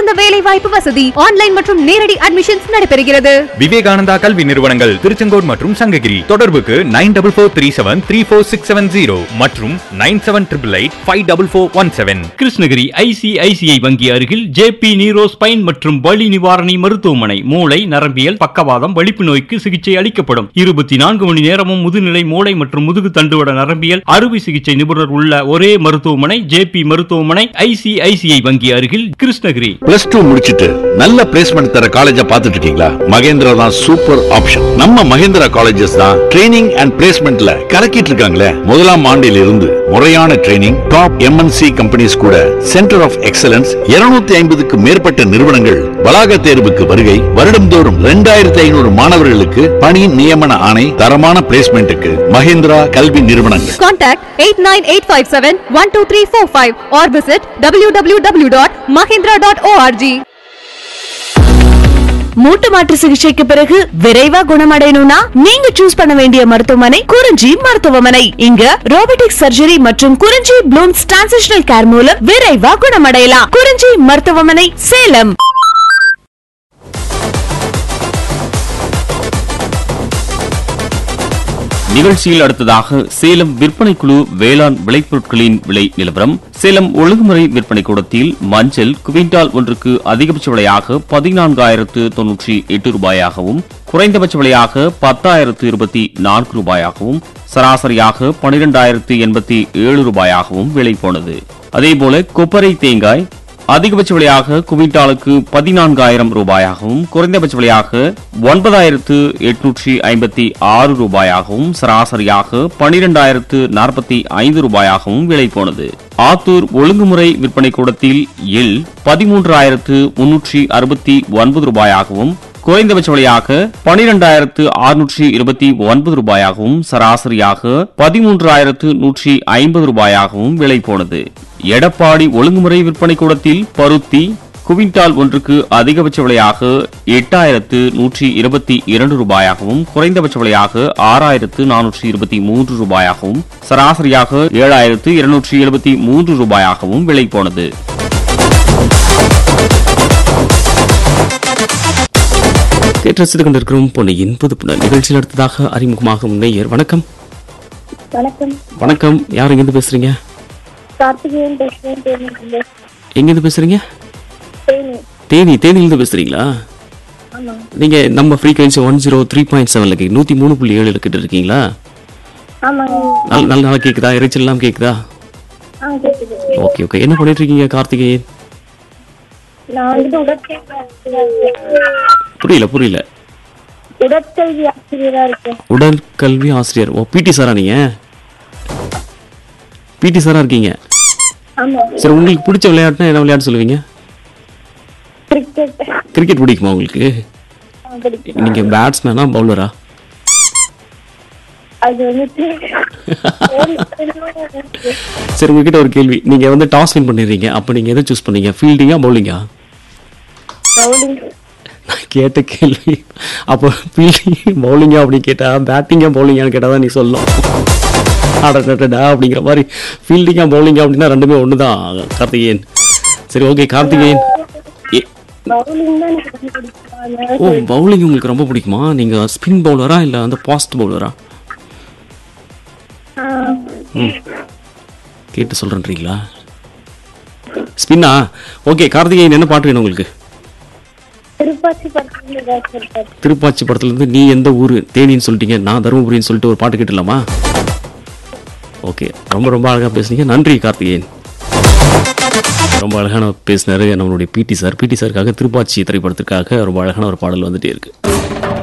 சிறந்த வேலை வாய்ப்பு வசதி ஆன்லைன் மற்றும் நேரடி அட்மிஷன்ஸ் நடைபெறுகிறது விவேகானந்தா கல்வி நிறுவனங்கள் திருச்செங்கோடு மற்றும் சங்ககிரி தொடர்புக்கு nine double four three seven three four six seven zero மற்றும் nine seven triple eight five double four one seven Krishnagiri ICICI வங்கி அருகில் ஜேபி நீரோ ஸ்பைன் மற்றும் வலி நிவாரணி மருத்துவமனை மூளை நரம்பியல் பக்கவாதம் வலிப்பு நோய்க்கு சிகிச்சை அளிக்கப்படும் இருபத்தி நான்கு மணி நேரமும் முதுநிலை மூளை மற்றும் முதுகு தண்டுவட நரம்பியல் அறுவை சிகிச்சை நிபுணர் உள்ள ஒரே மருத்துவமனை ஜேபி மருத்துவமனை ஐசிஐசிஐ வங்கி அருகில் கிருஷ்ணகிரி பிளஸ் டூ முடிச்சிட்டு நல்ல பிளேஸ்மெண்ட் தர காலேஜா பார்த்துட்டு இருக்கீங்களா மகேந்திரா தான் சூப்பர் ஆப்ஷன் நம்ம மகேந்திரா காலேஜஸ் தான் ட்ரைனிங் அண்ட் பிளேஸ்மெண்ட்ல கலக்கிட்டு இருக்காங்களே முதலாம் ஆண்டில் இருந்து முறையான ட்ரைனிங் டாப் எம்என்சி கம்பெனிஸ் கூட சென்டர் ஆஃப் எக்ஸலன்ஸ் 250 ஐம்பதுக்கு மேற்பட்ட நிறுவனங்கள் வளாக தேர்வுக்கு வருகை வருடம்தோறும் ரெண்டாயிரத்தி ஐநூறு மாணவர்களுக்கு பணி நியமன ஆணை தரமான பிளேஸ்மெண்ட்டுக்கு மகேந்திரா கல்வி நிறுவனங்கள் Contact 89857-12345 or visit www.mahindra.org. மூட்டு மாற்று சிகிச்சைக்கு பிறகு விரைவா குணமடையணும்னா நீங்க சூஸ் பண்ண வேண்டிய மருத்துவமனை குறிஞ்சி மருத்துவமனை இங்க ரோபோட்டிக் சர்ஜரி மற்றும் குறிஞ்சி ப்ளூம்ஸ் டிரான்சிஷனல் கேர் மூலம் விரைவா குணமடையலாம் குறிஞ்சி மருத்துவமனை சேலம் நிகழ்ச்சியில் அடுத்ததாக சேலம் விற்பனை குழு வேளாண் விளைபொருட்களின் விலை நிலவரம் சேலம் ஒழுங்குமுறை விற்பனை கூடத்தில் மஞ்சள் குவிண்டால் ஒன்றுக்கு அதிகபட்ச விலையாக பதினான்காயிரத்து தொன்னூற்றி எட்டு ரூபாயாகவும் குறைந்தபட்ச விலையாக பத்தாயிரத்து இருபத்தி நான்கு ரூபாயாகவும் சராசரியாக பனிரெண்டாயிரத்து எண்பத்தி ஏழு ரூபாயாகவும் விலை போனது அதேபோல கொப்பரை தேங்காய் அதிகபட்ச விலையாக குவிண்டாலுக்கு பதினான்காயிரம் ரூபாயாகவும் குறைந்தபட்ச விலையாக ஒன்பதாயிரத்து எட்நூற்றி ஐம்பத்தி ஆறு ரூபாயாகவும் சராசரியாக பனிரெண்டாயிரத்து நாற்பத்தி ஐந்து ரூபாயாகவும் விலை போனது ஆத்தூர் ஒழுங்குமுறை விற்பனை கூடத்தில் எல் பதிமூன்றாயிரத்து முன்னூற்றி அறுபத்தி ஒன்பது ரூபாயாகவும் குறைந்தபட்ச விலையாக பனிரெண்டாயிரத்து அறுநூற்றி இருபத்தி ஒன்பது ரூபாயாகவும் சராசரியாக பதிமூன்றாயிரத்து நூற்றி ஐம்பது ரூபாயாகவும் விலை போனது எடப்பாடி ஒழுங்குமுறை விற்பனை கூடத்தில் பருத்தி குவிண்டால் ஒன்றுக்கு அதிகபட்ச விலையாக எட்டாயிரத்து நூற்றி இருபத்தி இரண்டு ரூபாயாகவும் குறைந்தபட்ச விலையாக ஆறாயிரத்து நானூற்றி இருபத்தி மூன்று ரூபாயாகவும் சராசரியாக ஏழாயிரத்து இருநூற்றி எழுபத்தி மூன்று ரூபாயாகவும் விலை போனது கேட்டு ரசித்துக் கொண்டிருக்கிறோம் பொன்னியின் புதுப்புணர் நிகழ்ச்சியில் அடுத்ததாக அறிமுகமாகும் நேயர் வணக்கம் வணக்கம் வணக்கம் யார் எங்கிருந்து பேசுறீங்க கார்த்திகேயன் பேசுறேன் தேனி எங்கிருந்து பேசுறீங்க தேனி தேனி தேனியிலிருந்து பேசுறீங்களா ஆமா நீங்க நம்ம frequency one zero three point செவன்ல கேக்கு நூத்தி மூணு புள்ளி ஏழு கிட்ட இருக்கீங்களா ஆமாங்க நல்ல நல்ல நல்லா கேக்குதா இறைச்சல் எல்லாம் கேக்குதா ஆ கேக்குது ஓகே ஓகே என்ன பண்ணிட்டு இருக்கீங்க கார்த்திகேயன் நான் வந்துட்டு உடற்கல்வி ஆசிரியரா புரியல புரியல உடற்கல்வி ஆசிரியரா இருக்கேன் உடற்கல்வி ஆசிரியர் ஓ பிடி சாரா நீங்க பிடி சாரா இருக்கீங்க ஆமா சரி உங்களுக்கு பிடிச்ச விளையாட்டுனா என்ன விளையாட்டு சொல்லுவீங்க கிரிக்கெட் கிரிக்கெட் பிடிக்குமா உங்களுக்கு பிடிக்கும் நீங்க பேட்ஸ்மேனா பவுலரா அது வந்துட்டு சரி உங்ககிட்ட ஒரு கேள்வி நீங்க வந்து டாஸ் வின் பண்ணிடுறீங்க அப்ப நீங்க எதை சூஸ் பண்ணீங்க ஃபீல்டிங்கா பவுலிங்கா பவுலிங் நான் கேட்ட கேள்வி அப்போ ஃபீல்டிங் பவுலிங்கா அப்படின்னு கேட்டா பேட்டிங்கா பவுலிங்கான்னு கேட்டா தான் நீ சொல்லணும் அடடடடா அப்படிங்கிற மாதிரி ஃபீல்டிங்கா பவுலிங்கா அப்படின்னா ரெண்டுமே ஒன்று தான் கார்த்திகேயன் சரி ஓகே கார்த்திகேயன் ஏ- பவுலிங் தான் எனக்கு ரொம்ப பிடிக்கும் அதனால ஓ பவுலிங் உங்களுக்கு ரொம்ப பிடிக்குமா நீங்க ஸ்பின் பவுலரா இல்ல வந்து ஃபாஸ்ட் பவுலரா ஆ, கேட்டு சொல்றேன்றீங்களா ஸ்பின்னா ஓகே கார்த்திகேயன் என்ன பாட்டு வேணும் உங்களுக்கு திருப்பாச்சி படத்துல ஏதாச்சும் ஒரு பாட்டு. திருப்பாச்சி படத்துல இருந்து நீ எந்த ஊரு தேனின்னு சொல்லிட்டீங்க நான் தருமபுரின்னு சொல்லிட்டு ஒரு பாட்டு கேட்டுலாமா ஓகே ரொம்ப ரொம்ப அழகா பேசுனீங்க நன்றி கார்த்திகேயன் ரொம்ப அழகான பேசினாரு நம்மளுடைய பிடி சார் பிடி சாருக்காக திருப்பாச்சி திரைப்படத்திற்காக ரொம்ப அழகான ஒரு பாடல் வந்துட்டே இருக்கு